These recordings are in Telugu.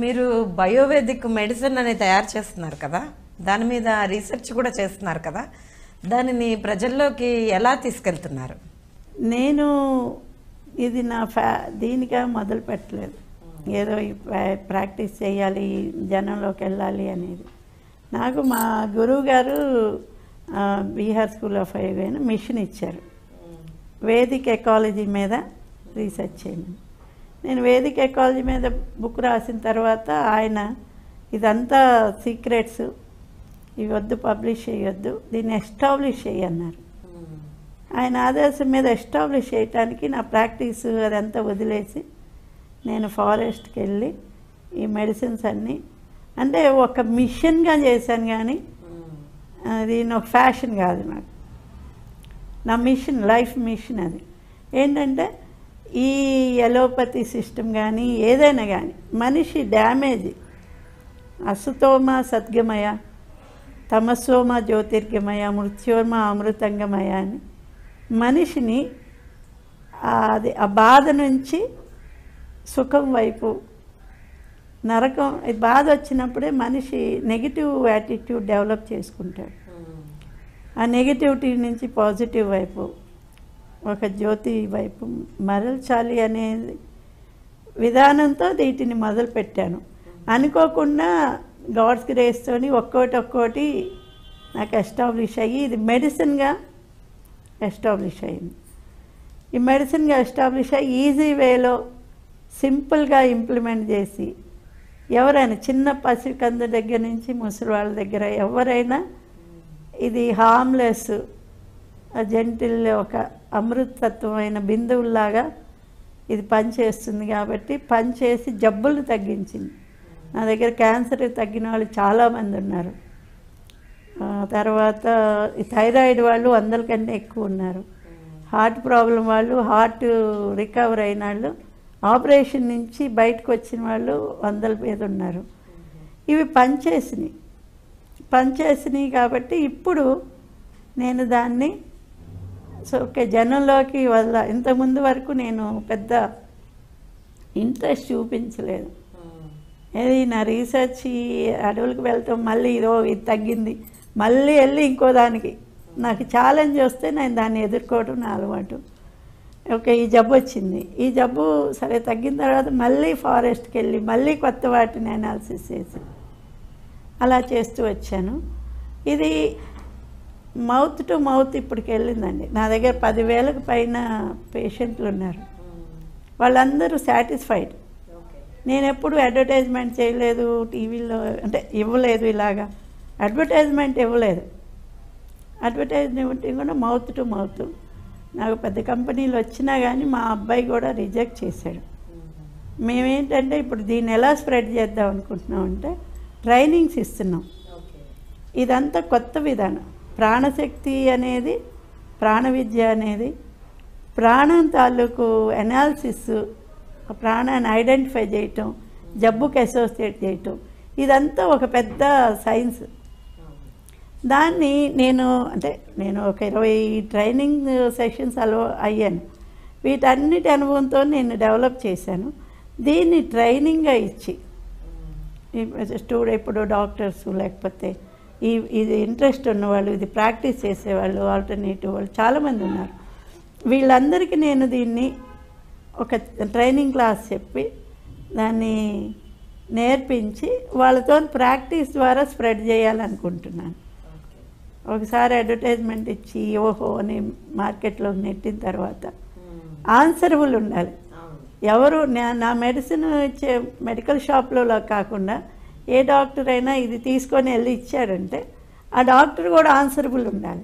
మీరు బయోవేదిక్ మెడిసిన్ అనేది తయారు చేస్తున్నారు కదా దాని మీద రీసెర్చ్ కూడా చేస్తున్నారు కదా దానిని ప్రజల్లోకి ఎలా తీసుకెళ్తున్నారు నేను ఇది నా ఫ్యా దీనిగా మొదలు పెట్టలేదు ఏదో ఈ ప్రా- ప్రాక్టీస్ చేయాలి జనంలోకి వెళ్ళాలి అనేది నాకు మా గురువు గారు ఆ, బీహార్ స్కూల్ ఆఫ్ హైవేను మిషన్ ఇచ్చారు వేదిక్ ఎకాలజీ మీద రీసెర్చ్ చేయమని నేను వేదిక్ ఎకాలజీ మీద బుక్ రాసిన తర్వాత ఆయన ఇదంతా సీక్రెట్స్ ఇవి వద్దు పబ్లిష్ చేయొద్దు దీన్ని ఎస్టాబ్లిష్ చేయన్నారు ఆయన ఆదేశం మీద ఎస్టాబ్లిష్ చేయటానికి నా ప్రాక్టీస్ అదంతా వదిలేసి నేను ఫారెస్ట్కి వెళ్ళి ఈ మెడిసిన్స్ అన్నీ అంటే ఒక మిషన్గా చేశాను కానీ అది ఒక ఫ్యాషన్ కాదు నాకు నా మిషన్ లైఫ్ మిషన్ అది ఏంటంటే ఈ ఎలోపతి సిస్టమ్ కానీ ఏదైనా కానీ మనిషి డ్యామేజ్ అసుతోమ సద్గమయ తమసోమ జ్యోతిర్గమయ మృత్యోర్మ అమృతంగమయ అని మనిషిని ఆ- అది ఆ బాధ నుంచి సుఖం వైపు నరకం ఈ బాధ వచ్చినప్పుడే మనిషి నెగిటివ్ యాటిట్యూడ్ డెవలప్ చేసుకుంటాడు ఆ నెగిటివిటీ నుంచి పాజిటివ్ వైపు ఒక జ్యోతి వైపు మరల్చాలి అనేది విధానంతో వీటిని మొదలు పెట్టాను అనుకోకుండా గాడ్స్ గ్రేస్తోని ఒక్కోటి ఒక్కోటి నాకు ఎస్టాబ్లిష్ అయ్యి ఇది మెడిసిన్గా ఎస్టాబ్లిష్ అయింది ఈ మెడిసిన్గా ఎస్టాబ్లిష్ అయ్యి ఈజీ వేలో సింపుల్గా ఇంప్లిమెంట్ చేసి ఎవరైనా చిన్న పసికందు దగ్గర నుంచి ముసలి వాళ్ళ దగ్గర ఎవరైనా ఇది హార్మ్లెస్ జెంటిల్ ఒక అమృతత్వమైన బిందువుల్లాగా ఇది పనిచేస్తుంది కాబట్టి పనిచేసి జబ్బులు తగ్గించింది నా దగ్గర క్యాన్సర్ తగ్గిన వాళ్ళు చాలామంది ఉన్నారు ఆ, తర్వాత ఈ థైరాయిడ్ వాళ్ళు వందల కంటే ఎక్కువ ఉన్నారు హార్ట్ ప్రాబ్లం వాళ్ళు హార్ట్ రికవర్ అయిన వాళ్ళు ఆపరేషన్ నుంచి బయటకు వచ్చిన వాళ్ళు వందల మీద ఉన్నారు ఇవి పనిచేసినాయి పనిచేసినాయి కాబట్టి ఇప్పుడు నేను దాన్ని సో ఓకే జనంలోకి వల్ల ఇంతకుముందు వరకు నేను పెద్ద ఇంట్రెస్ట్ చూపించలేదు ఏది నా రీసెర్చ్ ఈ అడవులకు వెళ్తాం మళ్ళీ ఇదో ఇది తగ్గింది మళ్ళీ వెళ్ళి ఇంకో దానికి నాకు ఛాలెంజ్ వస్తే నేను దాన్ని ఎదుర్కోవడం నా అలవాటు ఓకే ఈ జబ్బు వచ్చింది ఈ జబ్బు సరే తగ్గిన తర్వాత మళ్ళీ ఫారెస్ట్కి వెళ్ళి మళ్ళీ కొత్త వాటిని అనాలిసిస్ చేసి అలా చేస్తూ వచ్చాను ఇది మౌత్ టు మౌత్ ఇప్పటికి వెళ్ళిందండి నా దగ్గర పదివేలకు పైన పేషెంట్లు ఉన్నారు వాళ్ళందరూ సాటిస్ఫైడ్ నేను ఎప్పుడు అడ్వర్టైజ్మెంట్ చేయలేదు టీవీలో అంటే ఇవ్వలేదు ఇలాగా అడ్వర్టైజ్మెంట్ ఇవ్వలేదు అడ్వర్టైజ్మెంట్ కూడా మౌత్ టు మౌత్ నాకు పెద్ద కంపెనీలు వచ్చినా కానీ మా అబ్బాయి కూడా రిజెక్ట్ చేశాడు మేమేంటంటే ఇప్పుడు దీన్ని ఎలా స్ప్రెడ్ చేద్దాం అనుకుంటున్నాం అంటే ట్రైనింగ్స్ ఇస్తున్నాం ఇదంతా కొత్త విధానం ప్రాణశక్తి అనేది ప్రాణ విద్య అనేది ప్రాణం తాలూకు అనాలిసిస్ ఆ ప్రాణాన్ని ఐడెంటిఫై చేయటం జబ్బుకి అసోసియేట్ చేయటం ఇదంతా ఒక పెద్ద సైన్స్ దాన్ని నేను అంటే నేను ఒక ఇరవై ట్రైనింగ్ సెషన్స్ అలో అయ్యాను వీటన్నిటి అనుభవంతో నేను డెవలప్ చేశాను దీన్ని ట్రైనింగ్గా ఇచ్చి స్టూడెంట్ ఇప్పుడు డాక్టర్స్ లేకపోతే ఈ ఇది ఇంట్రెస్ట్ ఉన్నవాళ్ళు ఇది ప్రాక్టీస్ చేసేవాళ్ళు ఆల్టర్నేటివ్ వాళ్ళు చాలామంది ఉన్నారు వీళ్ళందరికీ నేను దీన్ని ఒక ట్రైనింగ్ క్లాస్ చెప్పి దాన్ని నేర్పించి వాళ్ళతో ప్రాక్టీస్ ద్వారా స్ప్రెడ్ చేయాలనుకుంటున్నాను ఒకసారి అడ్వర్టైజ్మెంట్ ఇచ్చి ఓహో అని మార్కెట్లో నెట్టిన తర్వాత ఆన్సరబుల్ ఉండాలి ఎవరు నా- నా మెడిసిన్ ఇచ్చే మెడికల్ షాప్లో లా కాకుండా ఏ డాక్టర్ అయినా ఇది తీసుకొని వెళ్ళి ఇచ్చాడంటే ఆ డాక్టర్ కూడా ఆన్సరబుల్ ఉండాలి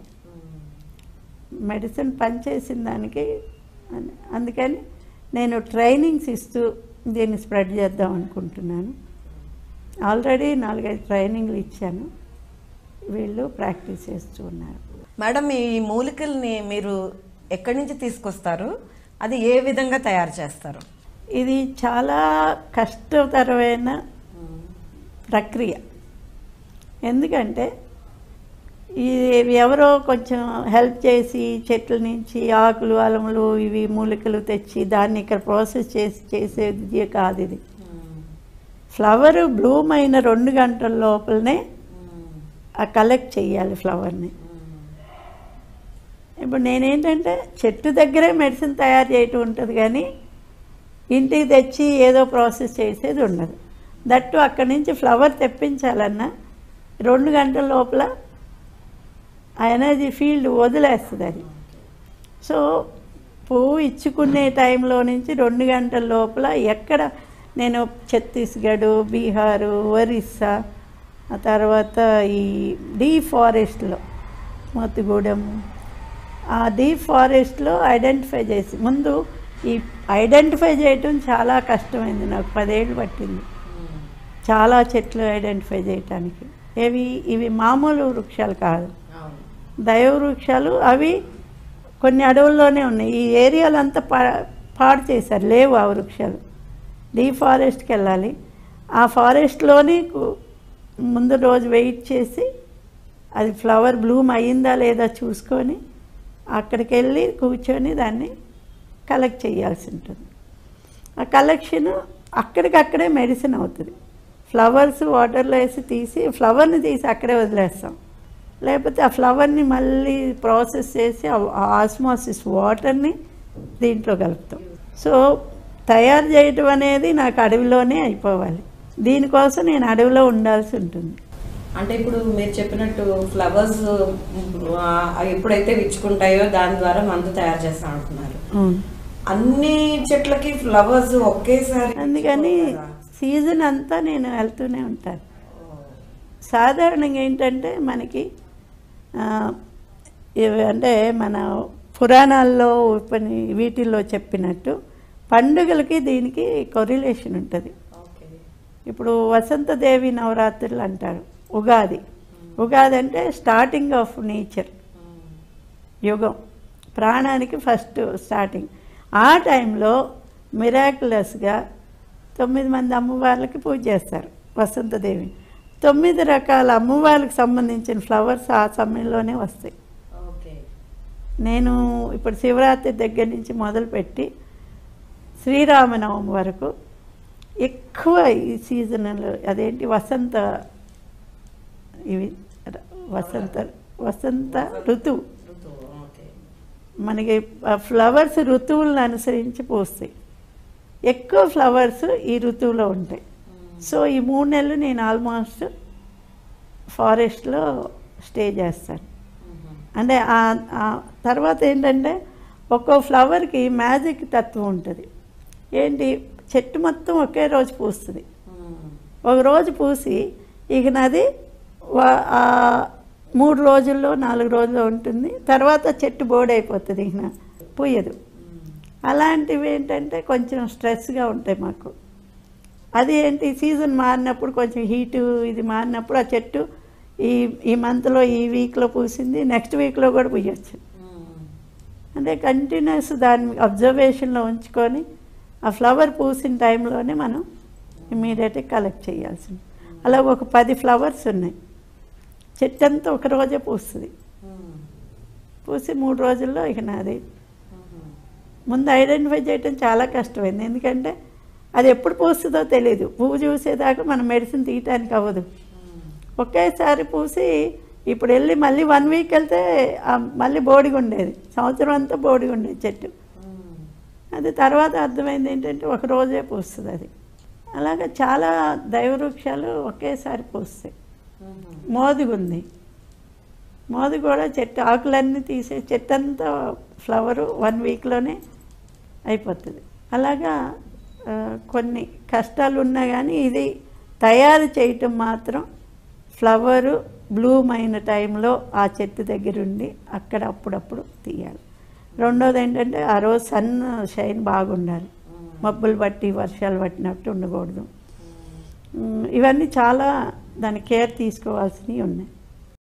మెడిసిన్ పనిచేసిన దానికి అని- అందుకని నేను ట్రైనింగ్స్ ఇస్తూ దీన్ని స్ప్రెడ్ చేద్దాం అనుకుంటున్నాను ఆల్రెడీ నాలుగైదు ట్రైనింగ్లు ఇచ్చాను వీళ్ళు ప్రాక్టీస్ చేస్తూ ఉన్నారు మేడం ఈ మూలికల్ని మీరు ఎక్కడి నుంచి తీసుకొస్తారు అది ఏ విధంగా తయారు చేస్తారు ఇది చాలా కష్టతరమైన ప్రక్రియ ఎందుకంటే ఇది ఎవరో కొంచెం హెల్ప్ చేసి చెట్ల నుంచి ఆకులు అలములు ఇవి మూలికలు తెచ్చి దాన్ని ఇక్కడ ప్రాసెస్ చేసి చేసేది కాదు ఇది ఫ్లవర్ బ్లూమ్ అయిన రెండు గంటల లోపలనే ఆ కలెక్ట్ చేయాలి ఫ్లవర్ని ఇప్పుడు నేనేంటంటే చెట్టు దగ్గరే మెడిసిన్ తయారు చేయటం ఉంటుంది కానీ ఇంటికి తెచ్చి ఏదో ప్రాసెస్ చేసేది ఉండదు దట్టు అక్కడి నుంచి ఫ్లవర్ తెప్పించాలన్నా రెండు గంటల లోపల ఆ ఎనర్జీ ఫీల్డ్ వదిలేస్తుంది అది సో పువ్వు ఇచ్చుకునే టైంలో నుంచి రెండు గంటల లోపల ఎక్కడ నేను ఛత్తీస్గఢ్ బీహారు ఒరిస్సా ఆ తర్వాత ఈ డీ ఫారెస్ట్లో మొత్తుగూడెం ఆ డీప్ ఫారెస్ట్లో ఐడెంటిఫై చేసి ముందు ఈ ఐడెంటిఫై చేయటం చాలా కష్టమైంది నాకు పదేళ్ళు పట్టింది చాలా చెట్లు ఐడెంటిఫై చేయటానికి ఇవి ఇవి మామూలు వృక్షాలు కాదు దైవ వృక్షాలు అవి కొన్ని అడవుల్లోనే ఉన్నాయి ఈ ఏరియాలో అంతా పా పాడు చేశారు లేవు ఆ వృక్షాలు డీప్ ఫారెస్ట్కి వెళ్ళాలి ఆ ఫారెస్ట్లోని కు- ముందు రోజు వెయిట్ చేసి అది ఫ్లవర్ బ్లూమ్ అయ్యిందా లేదా చూసుకొని అక్కడికి వెళ్ళి కూర్చొని దాన్ని కలెక్ట్ చేయాల్సి ఉంటుంది ఆ కలెక్షన్ అక్కడికక్కడే మెడిసిన్ అవుతుంది ఫ్లవర్స్ వాటర్లో వేసి తీసి ఫ్లవర్ని తీసి అక్కడే వదిలేస్తాం లేకపోతే ఆ ఫ్లవర్ని మళ్ళీ ప్రాసెస్ చేసి ఆ ఆస్మాసిస్ వాటర్ని దీంట్లో కలుపుతాం సో తయారు చేయటం అనేది నాకు అడవిలోనే అయిపోవాలి దీనికోసం నేను అడవిలో ఉండాల్సి ఉంటుంది అంటే ఇప్పుడు మీరు చెప్పినట్టు ఫ్లవర్స్ ఎప్పుడైతే విచ్చుకుంటాయో దాని ద్వారా మందు తయారు చేస్తాం అంటున్నారు అన్ని చెట్లకి ఫ్లవర్స్ ఒకేసారి అందుకని విచ్చుకోవు కదా? సీజన్ అంతా నేను వెళ్తూనే ఉంటాను సాధారణంగా ఏంటంటే మనకి ఆ, ఇవి అంటే మన పురాణాల్లో పని వీటిల్లో చెప్పినట్టు పండుగలకి దీనికి కొరిలేషన్ ఉంటుంది ఓకే ఇప్పుడు వసంతదేవి నవరాత్రులు అంటారు ఉగాది ఉగాది అంటే స్టార్టింగ్ ఆఫ్ నేచర్ యుగం ప్రాణానికి ఫస్ట్ స్టార్టింగ్ ఆ టైంలో మిరాకులస్గా తొమ్మిది మంది అమ్మవార్లకి పూజ చేస్తారు వసంతదేవి తొమ్మిది రకాల అమ్మవార్లకు సంబంధించిన ఫ్లవర్స్ ఆ సమయంలోనే వస్తాయి ఓకే నేను ఇప్పుడు శివరాత్రి దగ్గర నుంచి మొదలుపెట్టి శ్రీరామనవమి వరకు ఎక్కువ ఈ సీజన్లో అదేంటి వసంత ఇవి ర- వసంత వసంత ఋతువు ఋతువు ఓకే మనకి ఆ ఫ్లవర్స్ ఋతువులను అనుసరించి పూస్తాయి ఎక్కువ ఫ్లవర్స్ ఈ ఋతువులో ఉంటాయి సో ఈ మూడు నెలలు నేను ఆల్మోస్ట్ ఫారెస్ట్లో స్టే చేస్తాను అంటే ఆ- ఆ తర్వాత ఏంటంటే ఒక్కో ఫ్లవర్కి మ్యాజిక్ తత్వం ఉంటుంది ఏంటి చెట్టు మొత్తం ఒకే రోజు పూస్తుంది ఒక రోజు పూసి ఇక నది వా- ఆ మూడు రోజుల్లో నాలుగు రోజుల్లో ఉంటుంది తర్వాత చెట్టు బోడైపోతుంది ఇక పూయదు అలాంటివి ఏంటంటే కొంచెం స్ట్రెస్గా ఉంటాయి మాకు అది ఏంటి సీజన్ మారినప్పుడు కొంచెం హీటు ఇది మారినప్పుడు ఆ చెట్టు ఈ ఈ మంత్లో ఈ వీక్లో పూసింది నెక్స్ట్ వీక్లో కూడా పూయచ్చు అంటే కంటిన్యూస్ దాన్ని అబ్జర్వేషన్లో ఉంచుకొని ఆ ఫ్లవర్ పూసిన టైంలోనే మనం ఇమీడియట్గా కలెక్ట్ చేయాల్సింది అలా ఒక పది ఫ్లవర్స్ ఉన్నాయి చెట్టు అంతా ఒక రోజే పూస్తుంది పూసి మూడు రోజుల్లో ఇక నాది ముందు ఐడెంటిఫై చేయడం చాలా కష్టమైంది ఎందుకంటే అది ఎప్పుడు పూస్తుందో తెలియదు పువ్వు చూసేదాకా మనం మెడిసిన్ తీయటానికి అవ్వదు ఒకేసారి పూసి ఇప్పుడు వెళ్ళి మళ్ళీ వన్ వీక్ వెళ్తే ఆ మళ్ళీ బోడిగా ఉండేది సంవత్సరం అంతా బోడిగా ఉండేది చెట్టు అది తర్వాత అర్థమైంది ఏంటంటే ఒక రోజే పూస్తుంది అది అలాగే చాలా దైవవృక్షాలు ఒకేసారి పూస్తాయి మోదుగుంది మోదు కూడా చెట్టు ఆకులన్నీ తీసే చెట్టు అంతా ఫ్లవరు వన్ వీక్లోనే అయిపోతుంది అలాగా ఆ, కొన్ని కష్టాలు ఉన్నా కానీ ఇది తయారు చేయటం మాత్రం ఫ్లవరు బ్లూమ్ అయిన టైంలో ఆ చెట్టు దగ్గరుండి అక్కడ అప్పుడప్పుడు తీయాలి రెండోది ఏంటంటే ఆ రోజు సన్ షైన్ బాగుండాలి మబ్బులు బట్టి వర్షాలు పట్టినట్టు ఉండకూడదు ఉమ్, ఇవన్నీ చాలా దాని కేర్ తీసుకోవాల్సినవి ఉన్నాయి